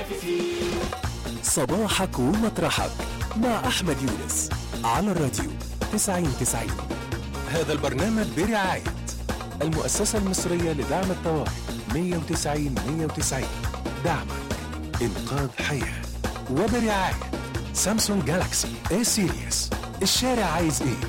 صباحك ومطرحك مع أحمد يونس على الراديو 9090 هذا البرنامج برعاية المؤسسة المصرية لدعم الطوارئ 190 190 دعمك إنقاذ حياة وبرعاية سامسونج جالاكسي اي سيريس الشارع عايز ايه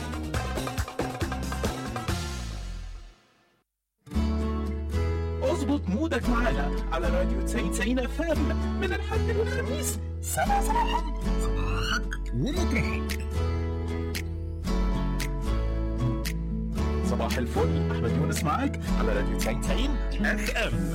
اظبط مودك معانا على راديو 90 اف ام من الحد للخميس سبع صباحا صباحك ومطرحك صباح الفل احمد يونس معاك على راديو 90 اف ام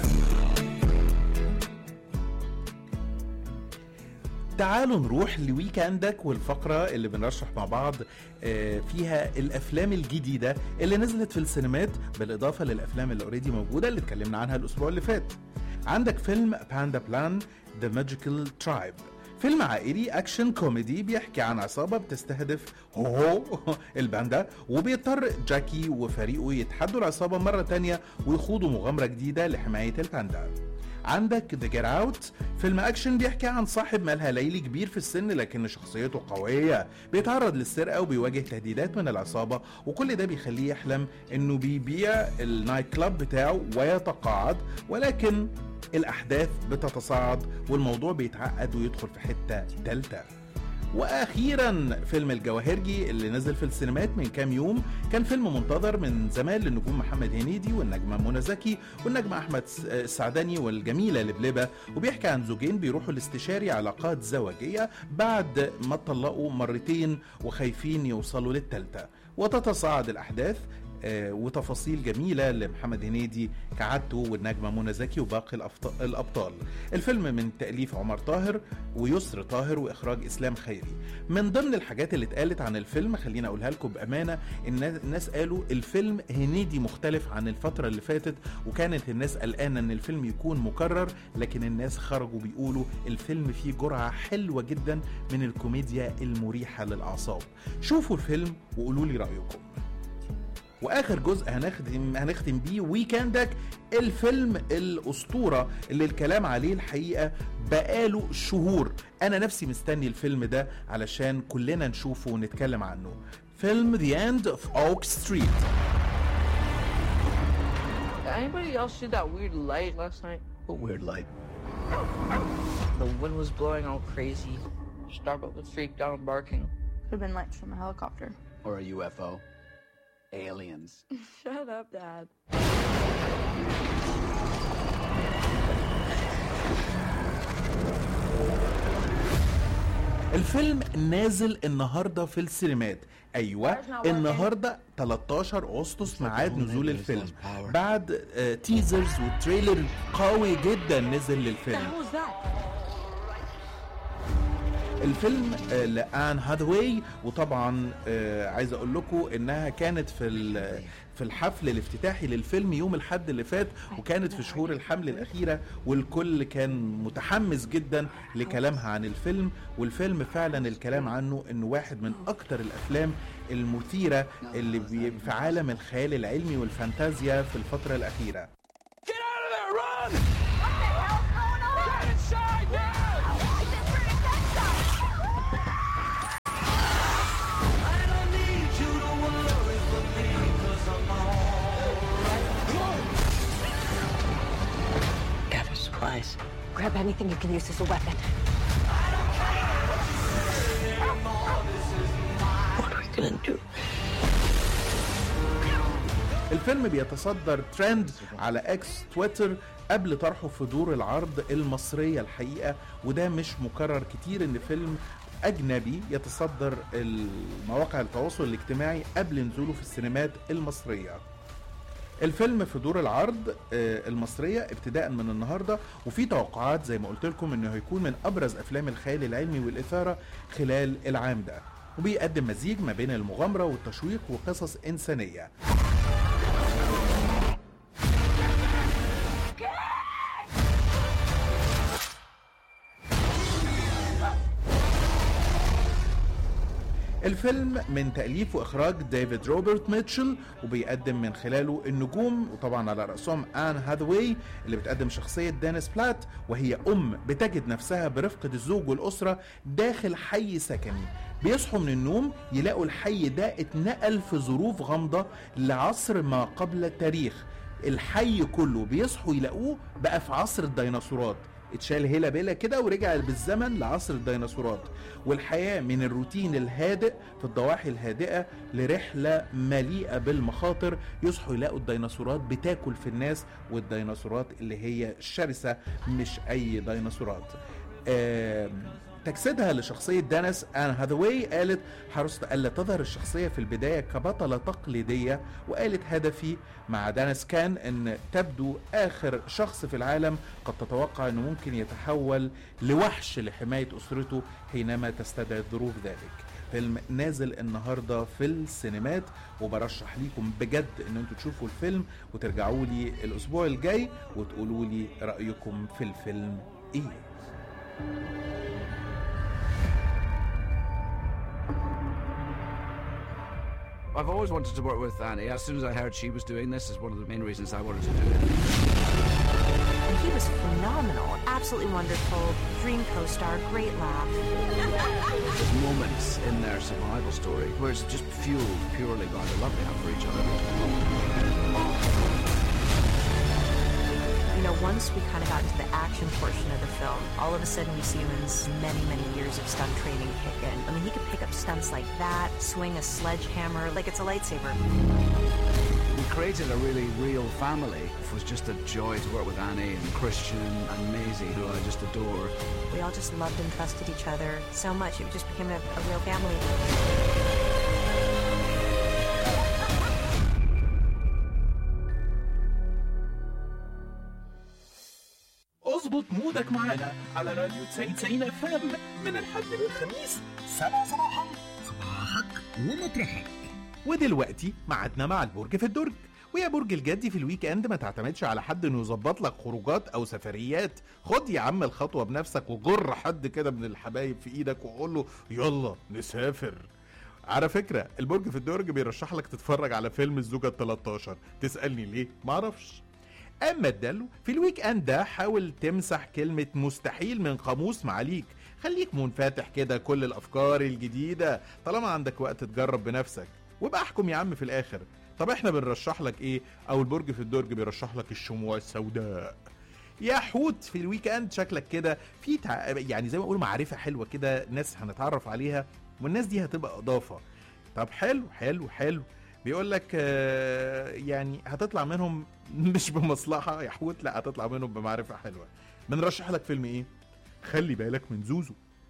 تعالوا نروح لويكندك والفقرة اللي بنرشح مع بعض آه، فيها الأفلام الجديدة اللي نزلت في السينمات بالإضافة للأفلام اللي اوريدي موجودة اللي اتكلمنا عنها الأسبوع اللي فات عندك فيلم باندا بلان ذا ماجيكال ترايب فيلم عائلي اكشن كوميدي بيحكي عن عصابه بتستهدف هو الباندا وبيضطر جاكي وفريقه يتحدوا العصابه مره تانية ويخوضوا مغامره جديده لحمايه الباندا عندك ذا جيت اوت فيلم اكشن بيحكي عن صاحب مالها ليلي كبير في السن لكن شخصيته قويه بيتعرض للسرقه وبيواجه تهديدات من العصابه وكل ده بيخليه يحلم انه بيبيع النايت كلاب بتاعه ويتقاعد ولكن الاحداث بتتصاعد والموضوع بيتعقد ويدخل في حته تالته واخيرا فيلم الجواهرجي اللي نزل في السينمات من كام يوم كان فيلم منتظر من زمان للنجوم محمد هنيدي والنجمه منى زكي والنجم احمد السعدني والجميله لبلبه وبيحكي عن زوجين بيروحوا لاستشاري علاقات زواجيه بعد ما اتطلقوا مرتين وخايفين يوصلوا للثالثه وتتصاعد الاحداث آه، وتفاصيل جميلة لمحمد هنيدي كعادته والنجمة منى زكي وباقي الأفط- الأبطال الفيلم من تأليف عمر طاهر ويسر طاهر وإخراج إسلام خيري من ضمن الحاجات اللي اتقالت عن الفيلم خليني أقولها لكم بأمانة الناس الناس قالوا الفيلم هنيدي مختلف عن الفترة اللي فاتت وكانت الناس قلقانة إن الفيلم يكون مكرر لكن الناس خرجوا بيقولوا الفيلم فيه جرعة حلوة جدا من الكوميديا المريحة للأعصاب شوفوا الفيلم وقولوا لي رأيكم واخر جزء هنختم هنختم بيه ويكندك الفيلم الاسطوره اللي الكلام عليه الحقيقه بقاله شهور انا نفسي مستني الفيلم ده علشان كلنا نشوفه ونتكلم عنه فيلم The End of Oak Street Did anybody else see that weird light last night? What weird light? The wind was blowing all crazy. Starbuck was freaked out and barking. Could have been lights from a helicopter. Or a UFO? Aliens. Shut up, Dad. الفيلم نازل النهارده في السينمات ايوه النهارده 13 اغسطس ميعاد نزول الفيلم بعد آه، تيزرز وتريلر قوي جدا نزل للفيلم الفيلم آه، لآن هاذواي وطبعا آه، عايز اقول لكم انها كانت في ال- في الحفل الافتتاحي للفيلم يوم الحد اللي فات وكانت في شهور الحمل الاخيره والكل كان متحمس جدا لكلامها عن الفيلم والفيلم فعلا الكلام عنه انه واحد من اكتر الافلام المثيره اللي بي- في عالم الخيال العلمي والفانتازيا في الفتره الاخيره Gather supplies. Grab anything you can use as a weapon. What are we gonna do? الفيلم بيتصدر ترند على اكس تويتر قبل طرحه في دور العرض المصرية الحقيقة وده مش مكرر كتير ان فيلم اجنبي يتصدر المواقع التواصل الاجتماعي قبل نزوله في السينمات المصرية الفيلم في دور العرض آه، المصرية ابتداء من النهاردة وفي توقعات زي ما قلت لكم انه هيكون من ابرز افلام الخيال العلمي والاثارة خلال العام ده وبيقدم مزيج ما بين المغامرة والتشويق وقصص انسانية الفيلم من تأليف وإخراج ديفيد روبرت ميتشل وبيقدم من خلاله النجوم وطبعا على رأسهم آن هاذواي اللي بتقدم شخصية دانيس بلات وهي أم بتجد نفسها برفقة الزوج والأسرة داخل حي سكني بيصحوا من النوم يلاقوا الحي ده اتنقل في ظروف غامضة لعصر ما قبل التاريخ الحي كله بيصحوا يلاقوه بقى في عصر الديناصورات اتشال هيلا بيلا كده ورجع بالزمن لعصر الديناصورات والحياة من الروتين الهادئ في الضواحي الهادئة لرحلة مليئة بالمخاطر يصحوا يلاقوا الديناصورات بتاكل في الناس والديناصورات اللي هي شرسة مش أي ديناصورات آم، تجسيدها لشخصية دانيس آن هاذواي قالت حرصت ألا تظهر الشخصية في البداية كبطلة تقليدية وقالت هدفي مع دانيس كان أن تبدو آخر شخص في العالم قد تتوقع أنه ممكن يتحول لوحش لحماية أسرته حينما تستدعي الظروف ذلك فيلم نازل النهارده في السينمات وبرشح ليكم بجد ان انتوا تشوفوا الفيلم وترجعوا لي الاسبوع الجاي وتقولوا لي رايكم في الفيلم ايه I've always wanted to work with Annie. As soon as I heard she was doing this, is one of the main reasons I wanted to do it. And he was phenomenal, absolutely wonderful, dream co-star, great laugh. There's moments in their survival story where it's just fueled purely by the love they have for each other. You know, once we kind of got into the action portion of the film, all of a sudden you see Ewan's many, many years of stunt training kick in. I mean, he could pick up stunts like that, swing a sledgehammer like it's a lightsaber. We created a really real family. It was just a joy to work with Annie and Christian and Maisie, who I just adore. We all just loved and trusted each other so much. It just became a, a real family. اظبط مودك معانا على راديو 99 اف ام من الحد للخميس 7 صباحا صباحك ومطرحك ودلوقتي ميعادنا مع البرج في الدرج ويا برج الجدي في الويك اند ما تعتمدش على حد انه يظبط لك خروجات او سفريات خد يا عم الخطوه بنفسك وجر حد كده من الحبايب في ايدك وقول له يلا نسافر على فكرة البرج في الدرج بيرشح لك تتفرج على فيلم الزوجة ال 13 تسألني ليه؟ معرفش اما الدلو في الويك اند ده حاول تمسح كلمة مستحيل من قاموس معاليك خليك منفتح كده كل الافكار الجديدة طالما عندك وقت تجرب بنفسك وابقى احكم يا عم في الاخر طب احنا بنرشح لك ايه او البرج في الدرج بيرشح لك الشموع السوداء يا حوت في الويك اند شكلك كده في تع... يعني زي ما اقول معرفة حلوة كده ناس هنتعرف عليها والناس دي هتبقى اضافة طب حلو حلو حلو بيقول لك آه، يعني هتطلع منهم مش بمصلحه يا حوت لا هتطلع منهم بمعرفه حلوه بنرشح لك فيلم ايه خلي بالك من زوزو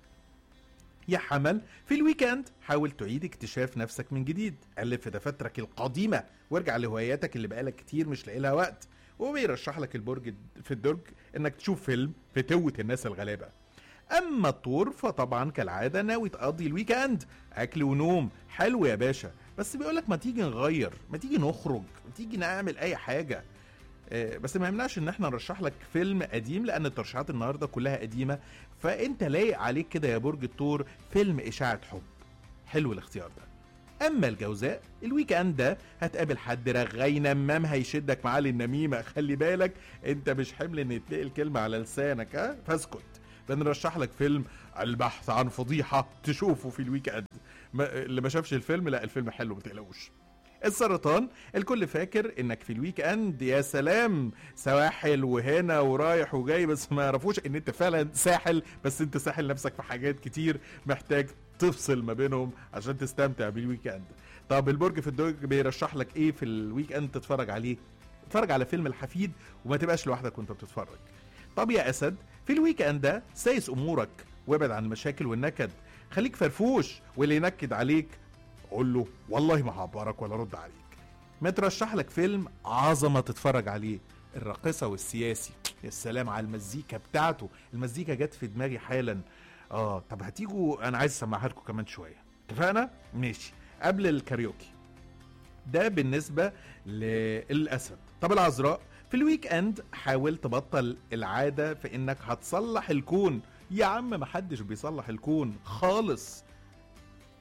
يا حمل في الويكند حاول تعيد اكتشاف نفسك من جديد قلب في دفاترك القديمة وارجع لهواياتك اللي بقالك كتير مش لاقي لها وقت وبيرشح لك البرج في الدرج انك تشوف فيلم في توة الناس الغلابة اما الطور فطبعا كالعادة ناوي تقضي الويكند اكل ونوم حلو يا باشا بس بيقولك ما تيجي نغير ما تيجي نخرج ما تيجي نعمل اي حاجة آه، بس ما يمنعش ان احنا نرشح لك فيلم قديم لان الترشيحات النهارده كلها قديمه فانت لايق عليك كده يا برج الثور فيلم اشاعه حب حلو الاختيار ده اما الجوزاء الويك اند ده هتقابل حد رغاي نمام هيشدك معاه للنميمه خلي بالك انت مش حمل ان يتلاقي الكلمه على لسانك ها فاسكت بنرشح لك فيلم البحث عن فضيحه تشوفه في الويك اند ما اللي ما شافش الفيلم لا الفيلم حلو ما تقلقوش السرطان الكل فاكر انك في الويك اند يا سلام سواحل وهنا ورايح وجاي بس ما يعرفوش ان انت فعلا ساحل بس انت ساحل نفسك في حاجات كتير محتاج تفصل ما بينهم عشان تستمتع بالويك اند طب البرج في الدرج بيرشح لك ايه في الويك اند تتفرج عليه اتفرج على فيلم الحفيد وما تبقاش لوحدك وانت بتتفرج طب يا اسد في الويك اند ده سايس امورك وابعد عن المشاكل والنكد خليك فرفوش واللي ينكد عليك قول له والله ما هعبرك ولا ارد عليك مترشح لك فيلم عظمه تتفرج عليه الراقصه والسياسي يا سلام على المزيكا بتاعته المزيكا جت في دماغي حالا اه طب هتيجوا انا عايز اسمعها لكم كمان شويه اتفقنا ماشي قبل الكاريوكي ده بالنسبه للاسد طب العذراء في الويك اند حاول تبطل العاده في انك هتصلح الكون يا عم محدش بيصلح الكون خالص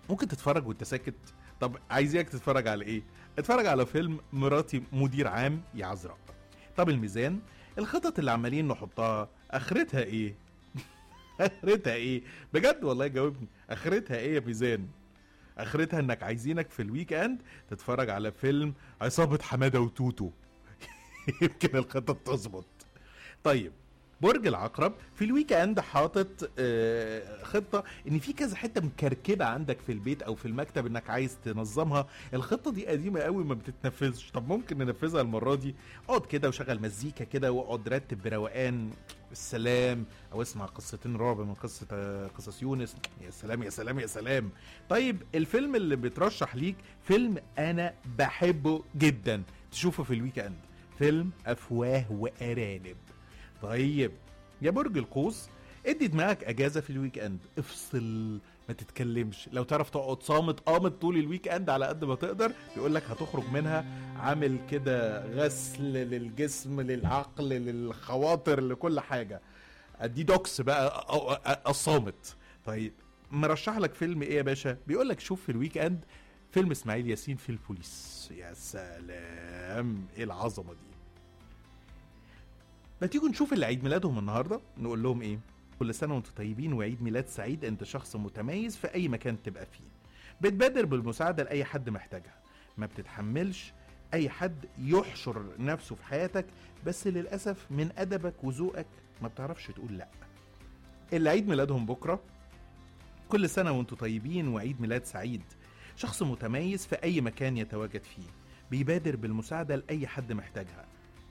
ممكن تتفرج وانت ساكت طب عايزينك تتفرج على ايه اتفرج على فيلم مراتي مدير عام يا عذراء طب الميزان الخطط اللي عمالين نحطها اخرتها ايه اخرتها ايه بجد والله جاوبني اخرتها ايه يا ميزان اخرتها انك عايزينك في الويك اند تتفرج على فيلم عصابة حمادة وتوتو يمكن الخطط تظبط طيب برج العقرب في الويك اند حاطط آه، خطه ان في كذا حته مكركبه عندك في البيت او في المكتب انك عايز تنظمها الخطه دي قديمه قوي ما بتتنفذش طب ممكن ننفذها المره دي اقعد كده وشغل مزيكا كده واقعد رتب بروقان السلام او اسمع قصتين رعب من قصه آه، قصص يونس يا سلام يا سلام يا سلام طيب الفيلم اللي بيترشح ليك فيلم انا بحبه جدا تشوفه في الويك اند فيلم افواه وارانب طيب يا برج القوس ادي دماغك اجازه في الويك اند افصل ما تتكلمش لو تعرف تقعد صامت قامت طول الويك اند على قد ما تقدر بيقول لك هتخرج منها عامل كده غسل للجسم للعقل للخواطر لكل حاجه ادي دوكس بقى أو- أ- الصامت طيب مرشح لك فيلم ايه يا باشا بيقول لك شوف في الويك اند فيلم اسماعيل ياسين في البوليس يا سلام ايه العظمه دي ما تيجوا نشوف اللي عيد ميلادهم النهارده نقول لهم ايه كل سنه وانتم طيبين وعيد ميلاد سعيد انت شخص متميز في اي مكان تبقى فيه بتبادر بالمساعده لاي حد محتاجها ما بتتحملش اي حد يحشر نفسه في حياتك بس للاسف من ادبك وذوقك ما بتعرفش تقول لا اللي عيد ميلادهم بكره كل سنه وانتم طيبين وعيد ميلاد سعيد شخص متميز في اي مكان يتواجد فيه بيبادر بالمساعده لاي حد محتاجها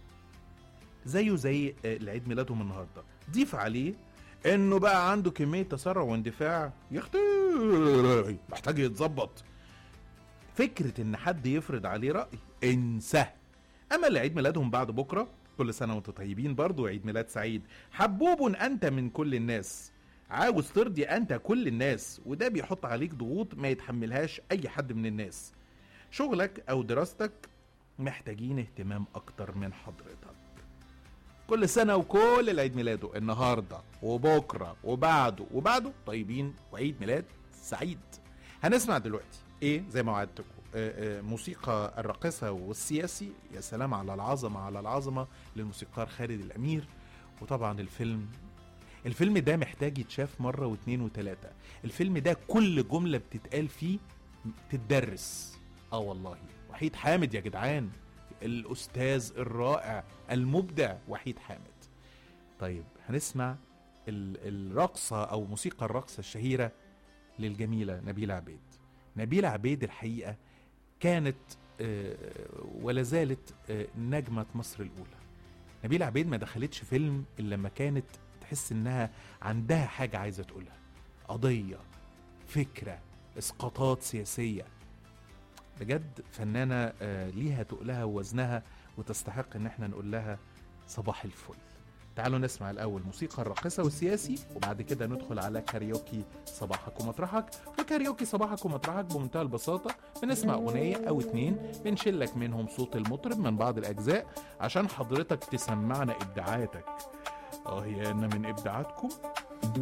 زيه زي آه، اللي عيد ميلادهم النهارده ضيف عليه انه بقى عنده كميه تسرع واندفاع يختي محتاج يتظبط فكره ان حد يفرض عليه راي انساه اما اللي عيد ميلادهم بعد بكره كل سنه وانتم طيبين برضو عيد ميلاد سعيد حبوب انت من كل الناس عاوز ترضي انت كل الناس وده بيحط عليك ضغوط ما يتحملهاش اي حد من الناس شغلك او دراستك محتاجين اهتمام اكتر من حضرتك كل سنة وكل العيد ميلاده النهاردة وبكرة وبعده وبعده طيبين وعيد ميلاد سعيد هنسمع دلوقتي ايه زي ما وعدتكم آه، آه، موسيقى الراقصة والسياسي يا سلام على العظمة على العظمة للموسيقار خالد الأمير وطبعا الفيلم الفيلم ده محتاج يتشاف مرة واتنين وتلاتة الفيلم ده كل جملة بتتقال فيه تتدرس اه والله وحيد حامد يا جدعان الأستاذ الرائع المبدع وحيد حامد طيب هنسمع ال- الرقصة أو موسيقى الرقصة الشهيرة للجميلة نبيلة عبيد نبيلة عبيد الحقيقة كانت آه، ولا زالت آه، نجمة مصر الأولى نبيلة عبيد ما دخلتش فيلم إلا لما كانت تحس إنها عندها حاجة عايزة تقولها قضية فكرة إسقاطات سياسية بجد فنانة آه، ليها تقلها ووزنها وتستحق ان احنا نقول لها صباح الفل تعالوا نسمع الاول موسيقى الراقصه والسياسي وبعد كده ندخل على كاريوكي صباحك ومطرحك وكاريوكي صباحك ومطرحك بمنتهى البساطه بنسمع اغنيه او اتنين بنشيل لك منهم صوت المطرب من بعض الاجزاء عشان حضرتك تسمعنا ابداعاتك اه يا انا من ابداعاتكم